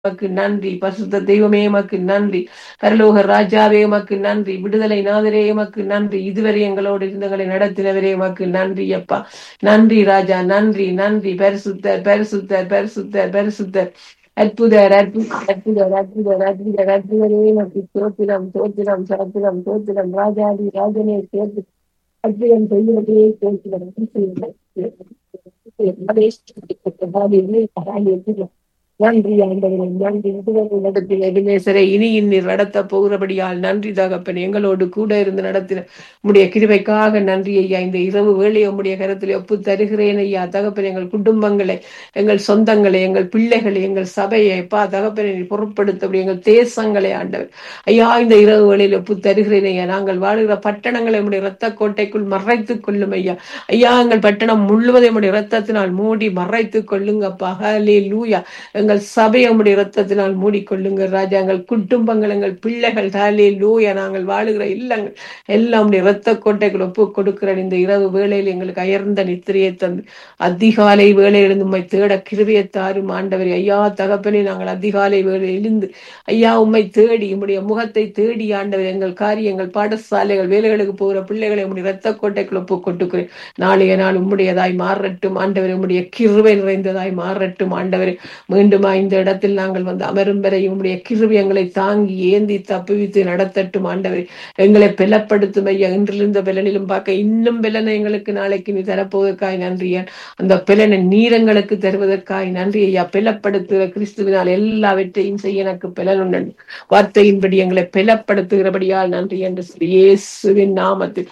உமக்கு நன்றி பசுத்த தெய்வமே உமக்கு நன்றி பரலோக ராஜாவே உமக்கு நன்றி விடுதலை நாதரே உமக்கு நன்றி இதுவரை எங்களோடு இருந்தங்களை நடத்தினவரே உமக்கு நன்றி அப்பா நன்றி ராஜா நன்றி நன்றி பரிசுத்தர் பரிசுத்தர் பரிசுத்தர் பரிசுத்தர் அற்புதர் அற்புதர் அற்புதர் அற்புதர் அற்புதர் அற்புதரே உமக்கு சோத்திரம் சோத்திரம் சோத்திரம் சோத்திரம் ராஜாதி ராஜனே சேர்த்து அற்புதம் செய்வதே சேர்த்து நன்றி ஆண்டவரே நன்றி இதுவரை நடத்தின எபினேசரை இனி இன்னிர் நடத்த போகிறபடியால் நன்றி தகப்பன் எங்களோடு கூட இருந்து நடத்தின உம்முடைய கிருபைக்காக நன்றி ஐயா இந்த இரவு வேளையை உம்முடைய கரத்தில் ஒப்பு தருகிறேன் ஐயா தகப்பன் எங்கள் குடும்பங்களை எங்கள் சொந்தங்களை எங்கள் பிள்ளைகளை எங்கள் சபையை எப்பா தகப்பனை பொருட்படுத்த எங்கள் தேசங்களை ஆண்டவர் ஐயா இந்த இரவு வேளையில் ஒப்பு தருகிறேன் ஐயா நாங்கள் வாழுகிற பட்டணங்களை உம்முடைய இரத்த கோட்டைக்குள் மறைத்துக் கொள்ளும் ஐயா ஐயா எங்கள் பட்டணம் முழுவதும் உம்முடைய இரத்தத்தினால் மூடி மறைத்துக் கொள்ளுங்கப்பா ஹலே லூயா எங்கள் சபையை உம்முடைய இரத்தத்தினால் மூடிக்கொள்ளுங்க ராஜா எங்கள் குடும்பங்கள் எங்கள் பிள்ளைகள் ஹலே லூயா நாங்கள் வாழுகிற இல்லங்கள் எல்லாம் உடைய இரத்த கோட்டைகள் ஒப்பு கொடுக்கிற இந்த இரவு வேளையில் எங்களுக்கு அயர்ந்த நித்திரையை தந்து அதிகாலை வேளையில் உம்மை தேட கிருவியை தாரும் ஆண்டவரே ஐயா தகப்பனே நாங்கள் அதிகாலை வேளை எழுந்து ஐயா உம்மை தேடி உம்முடைய முகத்தை தேடி ஆண்டவர் எங்கள் காரியங்கள் பாடசாலைகள் வேலைகளுக்கு போகிற பிள்ளைகளை உம்முடைய இரத்த கோட்டைக்குள் ஒப்பு கொட்டுக்கிறேன் நாளைய நாள் உம்முடையதாய் மாறட்டும் ஆண்டவரே உம்முடைய கிருவை நிறைந்ததாய் மாறட்டும் ஆண்டவரே மீண்டுமா இந்த இடத்தில் நாங்கள் வந்து அமரும் வரை உம்முடைய கிருவை எங்களை தாங்கி ஏந்தி தப்புவித்து நடத்தட்டும் ஆண்டவரே எங்களை பலப்படுத்தும் ஐயா இன்றிலிருந்த பலனிலும் பார்க்க இன்னும் பலனை எங்களுக்கு நாளைக்கு நீ தரப்போவதற்காய் நன்றி அந்த பலனை நீரங்களுக்கு தருவதற்காய் நன்றி ஐயா பலப்படுத்துகிற கிறிஸ்துவினால் எல்லாவற்றையும் செய்ய எனக்கு பலன் உண்டு வார்த்தையின்படி எங்களை பலப்படுத்துகிறபடியால் நன்றி என்று சொல்லி இயேசுவின் நாமத்தில்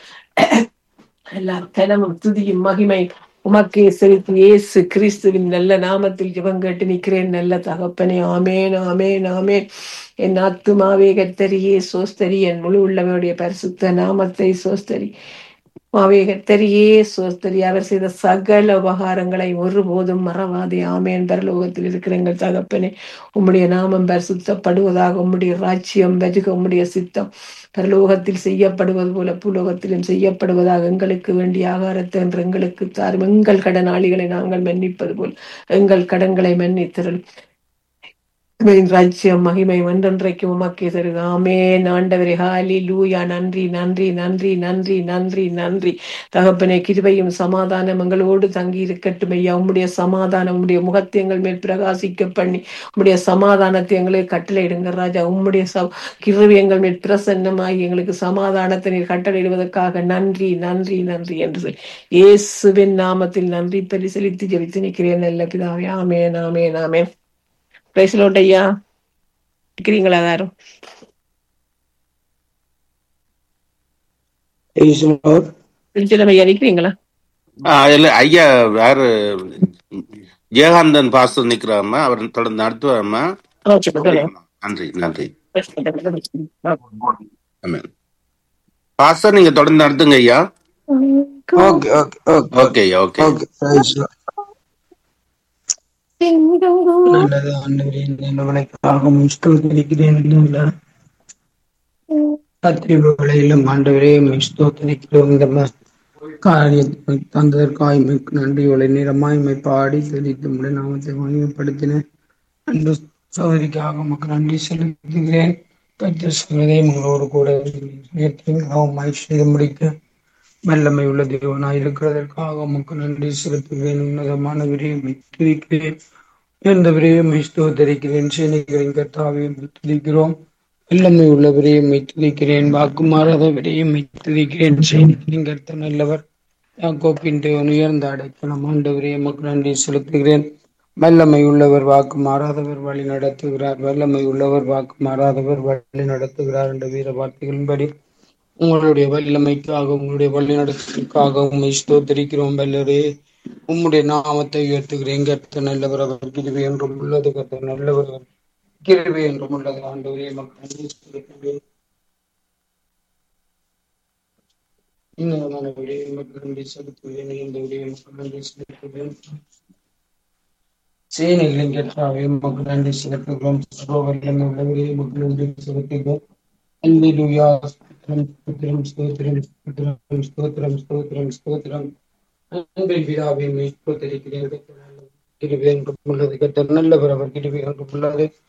எல்லா கனமும் துதியும் மகிமை உமக்கே செலுத்தி இயேசு கிறிஸ்துவின் நல்ல நாமத்தில் ஜெபம் கேட்டு நிற்கிறேன் நல்ல தகப்பனே ஆமேன் ஆமேன் ஆமேன் என் ஆத்துமாவே கத்தரியே சோஸ்தரி என் முழு உள்ளவனுடைய பரிசுத்த நாமத்தை சோஸ்தரி மாவே கத்தரியே சோஸ்தரி அவர் செய்த சகல உபகாரங்களை ஒருபோதும் மறவாதே ஆமேன் பரலோகத்தில் இருக்கிற எங்கள் தகப்பனே உம்முடைய நாமம் பரிசுத்தப்படுவதாக உம்முடைய ராஜ்யம் வெதுக உம்முடைய சித்தம் பரலோகத்தில் செய்யப்படுவது போல பூலோகத்திலும் செய்யப்படுவதாக எங்களுக்கு வேண்டிய ஆகாரத்தை என்று எங்களுக்கு தாரும் எங்கள் கடனாளிகளை நாங்கள் மன்னிப்பது போல் எங்கள் கடன்களை மன்னித்தரும் ராஜ்யம் மகிமை ஒன்றன்றைக்கு உமக்கே தருக ஆமேன் ஆண்டவரே ஹாலி லூயா நன்றி நன்றி நன்றி நன்றி நன்றி நன்றி தகப்பனே கிருபையும் சமாதானம் எங்களோடு தங்கி இருக்கட்டும் ஐயா உம்முடைய சமாதானம் உம்முடைய முகத்தை எங்கள் மேல் பிரகாசிக்க பண்ணி உம்முடைய சமாதானத்தை எங்களுக்கு கட்டளையிடுங்க ராஜா உம்முடைய ச கிருபை எங்கள் மேல் பிரசன்னமாகி எங்களுக்கு சமாதானத்தை நீர் கட்டளையிடுவதற்காக நன்றி நன்றி நன்றி என்று சொல்லி இயேசுவின் நாமத்தில் நன்றி பரிசலித்து ஜெபித்து நிற்கிறேன் நல்ல பிதாவே ஆமேன் ஆமேன் ஆமேன் பிரைஸ்லோட் ஐயா இருக்கிறீங்களா யாரும் Praise the Lord. திருச்சிலம் ஐயா இருக்கிறீங்களா ஆ, இல்ல ஐயா யாரு ஜெயகாந்தன் பாஸ்டர் நிக்கிறாருமா அவர் தொடர்ந்து நடத்துவாருமா ஆ, சொல்லுங்க, சொல்லுங்க. நன்றி நன்றி ஆமென். பாஸ்டர் நீங்க தொடர்ந்து நடத்துங்க ஐயா Okay, okay, okay, ஓகே ஐயா okay okay. Praise the Lord. நல்லது ஆண்டவரே இந்த உலகத்தாக ஸ்தோத்தரிக்கிறேன் இல்லைங்களா ராத்திரி வேளையிலும் ஆண்டவரே ஸ்தோத்தரிக்கிறோம் இந்த ம- காரியத்தை தந்ததற்காக மிக்க நன்றியோட நிறமாய்மை பாடி செலுத்தி உடைய நாமத்தை மகிமைப்படுத்தின அன்பு சோதரிக்காக மக்கள் நன்றி செலுத்துகிறேன் கற்று சொல்வதை உங்களோடு கூட நேர்த்தியாய் செய்து முடிக்க வல்லமை உள்ள தேவனாய் இருக்கிறதற்காக மக்கள் நன்றி செலுத்துகிறேன் உன்னதமான விரைவை துதிக்கிறேன் எந்த விரைவை ஸ்தோத்தரிக்கிறேன் சேனைகளின் கர்த்தாவை துதிக்கிறோம் வல்லமை உள்ள விரையை துதிக்கிறேன் வாக்கு மாறாத விரையை துதிக்கிறேன் சேனைகளின் கர்த்த நல்லவர் யாக்கோப்பின் தேவன் உயர்ந்த அடைக்கலம் ஆண்டவரே மக்கள் நன்றி செலுத்துகிறேன் வல்லமை உள்ளவர் வாக்கு மாறாதவர் வழி நடத்துகிறார் வல்லமை உள்ளவர் வாக்கு மாறாதவர் வழி நடத்துகிறார் என்ற வீர வார்த்தைகளின்படி உங்களுடைய வல்லமைக்காக உங்களுடைய வழி நடத்துவதற்காக உண்மை ஸ்தோத்தரிக்கிறோம் வல்லரே உம்முடைய நாமத்தை உயர்த்துகிறேன் கர்த்த நல்லவர் அவர் கிருபை என்றும் உள்ளது கர்த்த நல்லவர் அவர் கிருபை என்றும் உள்ளது ஆண்டவரே மக்கள் நன்றி செலுத்துகிறேன் இன்னும் விடயம் மக்கள் நன்றி செலுத்துகிறேன் இந்த விடயம் மக்கள் நன்றி செலுத்துகிறேன் சேனைகளின் கர்த்தாவே மக்கள் நன்றி செலுத்துகிறோம் சர்வ வல்லமை உள்ளவரே மக்கள் நன்றி செலுத்துகிறோம் அல்லேலூயா ஸ்தோத்திரம் ஸ்தோத்திரம் ஸ்தோத்திரம் ஸ்தோத்திரம் ஸ்தோத்திரம் ஸ்தோத்திரம் அன்பின் பிதாவை ஸ்தோத்தரிக்கிறேன் கிருபை என்றும் உள்ளது கர்த்தர் நல்லவர் அவர் கிருபை என்றும் உள்ளது